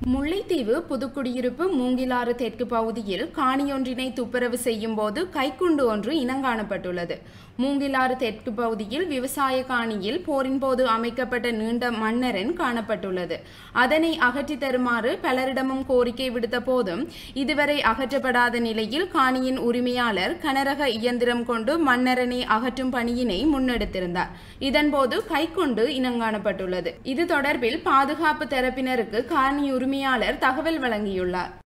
முல்லைத்தீவு புதுக்குடியிருப்பு மூங்கிலாறு தெற்கு பகுதியில் காணியொன்றினை துப்புரவு செய்யும் போது கைக்குண்டு ஒன்று இனங்காணப்பட்டுள்ளது மூங்கிலாறு தெற்கு பகுதியில் விவசாய காணியில் போரின் போது அமைக்கப்பட்ட நீண்ட மண்ணரன் காணப்பட்டுள்ளது அதனை அகற்றி தருமாறு பலரிடமும் கோரிக்கை விடுத்த போதும் இதுவரை அகற்றப்படாத நிலையில் காணியின் உரிமையாளர் கனரக இயந்திரம் கொண்டு மண்ணரனை அகற்றும் பணியினை முன்னெடுத்திருந்தார் இதன்போது கைக்குண்டு இனங்காணப்பட்டுள்ளது இது தொடர்பில் பாதுகாப்பு தரப்பினருக்கு காணி உரிமையாளர் தகவல் வழங்கியுள்ளார்